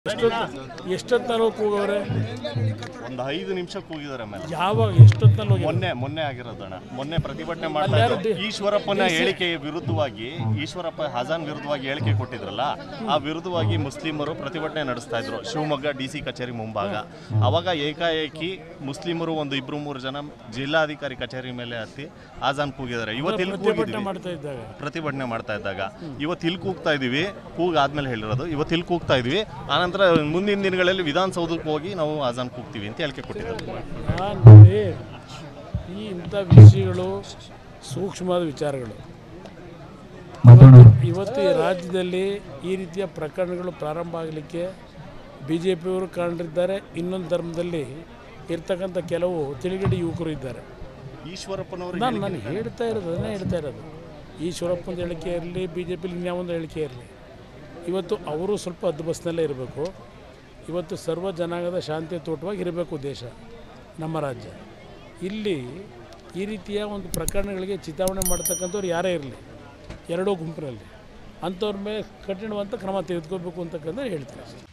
ಎಷ್ಟೊತ್ತು ಎಷ್ಟೊತ್ತಲ್ಲಿ ಕೂಗವ್ರೆ ಒಂದು ಐದು ನಿಮಿಷಕ್ಕೆ ಹೋಗಿದ್ದಾರೆ ಮೇಲೆ ಯಾವಾಗ ಎಷ್ಟೊತ್ತಲ್ಲಿ ಹೋಗಿ ಮೊನ್ನೆ ಮೊನ್ನೆ ಆಗಿರೋದಣ್ಣ ಮೊನ್ನೆ ಪ್ರತಿಭಟನೆ ಮಾಡ್ತಾ ಇದ್ರು ಈಶ್ವರಪ್ಪನ ಹೇಳಿಕೆ ವಿರುದ್ಧವಾಗಿ ಈಶ್ವರಪ್ಪ ಹಜಾನ್ ವಿರುದ್ಧವಾಗಿ ಹೇಳಿಕೆ ಕೊಟ್ಟಿದ್ರಲ್ಲ ಆ ವಿರುದ್ಧವಾಗಿ ಮುಸ್ಲಿಮರು ಪ್ರತಿಭಟನೆ ನಡೆಸ್ತಾ ಇದ್ರು ಶಿವಮೊಗ್ಗ ಡಿ ಸಿ ಕಚೇರಿ ಮುಂಭಾಗ ಅವಾಗ ಏಕಾಏಕಿ ಮುಸ್ಲಿಮರು ಒಂದು ಇಬ್ರು ಮೂರು ಜನ ಜಿಲ್ಲಾಧಿಕಾರಿ ಕಚೇರಿ ಮೇಲೆ ಹತ್ತಿ ಆಜಾನ್ ಕೂಗಿದ್ದಾರೆ ಇವತ್ತು ಇಲ್ಲಿ ಪ್ರತಿಭಟನೆ ಕೂಗಿದ್ವಿ ಮಾಡ್ತಾ ಇದ್ದಾಗ ಪ್ರತಿಭಟನೆ ಮಾಡ್ತಾ ಇದ್ದಾಗ ಇವತ್ತು ಇಲ್ಲಿ ಕೂಗ್ತಾ ಇದೀವಿ ಕೂಗ್ ಆದ್ಮೇಲೆ ಹೇಳಿರೋದು ಇವತ್ತು ಇಲ್ಲಿ ಕೂಗ್ತಾ ಇದೀವಿ ಆನಂತರ ಮುಂದಿನ ದಿನಗಳಲ್ಲಿ ವಿಧಾನಸೌಧಕ್ಕೆ ಹೋಗಿ ನಾವು ಆಜಾನ್ ಕೂಗ್ತೀವಿ ಅಂತ ಹೇಳಿಕೆ ಕೊಟ್ಟಿದ್ದಾರೆ ಆ ನೋಡಿ ಈ ಇಂಥ ವಿಷಯಗಳು ಸೂಕ್ಷ್ಮವಾದ ವಿಚಾರಗಳು ಇವತ್ತು ಈ ರಾಜ್ಯದಲ್ಲಿ ಈ ರೀತಿಯ ಪ್ರಕರಣಗಳು ಪ್ರಾರಂಭ ಆಗಲಿಕ್ಕೆ ಬಿ ಜೆ ಪಿಯವರು ಕಾರಣರಿದ್ದಾರೆ ಇನ್ನೊಂದು ಧರ್ಮದಲ್ಲಿ ಇರ್ತಕ್ಕಂಥ ಕೆಲವು ತಿಳಿಗಡಿ ಯುವಕರು ಇದ್ದಾರೆ ಈಶ್ವರಪ್ಪನವರು ನಾನು ನಾನು ಹೇಳ್ತಾ ಇರೋದು ಅದನ್ನೇ ಹೇಳ್ತಾ ಇರೋದು ಈಶ್ವರಪ್ಪನ ಹೇಳಿಕೆ ಇರಲಿ ಬಿ ಜೆ ಪಿಲಿ ಇನ್ಯಾವೊಂದು ಹೇಳಿಕೆ ಇರಲಿ ಇವತ್ತು ಅವರು ಸ್ವಲ್ಪ ಹದ್ದುಬಸ್ನಲ್ಲೇ ಇರಬೇಕು ಇವತ್ತು ಸರ್ವ ಜನಾಂಗದ ಶಾಂತಿ ತೋಟವಾಗಿ ಇರಬೇಕು ದೇಶ ನಮ್ಮ ರಾಜ್ಯ ಇಲ್ಲಿ ಈ ರೀತಿಯ ಒಂದು ಪ್ರಕರಣಗಳಿಗೆ ಚಿತಾವಣೆ ಮಾಡ್ತಕ್ಕಂಥವ್ರು ಯಾರೇ ಇರಲಿ ಎರಡೂ ಗುಂಪಿನಲ್ಲಿ ಅಂಥವ್ರ ಮೇಲೆ ಕಠಿಣವಂತ ಕ್ರಮ ತೆಗೆದುಕೋಬೇಕು ಅಂತಕ್ಕಂಥ ಹೇಳ್ತೀನಿ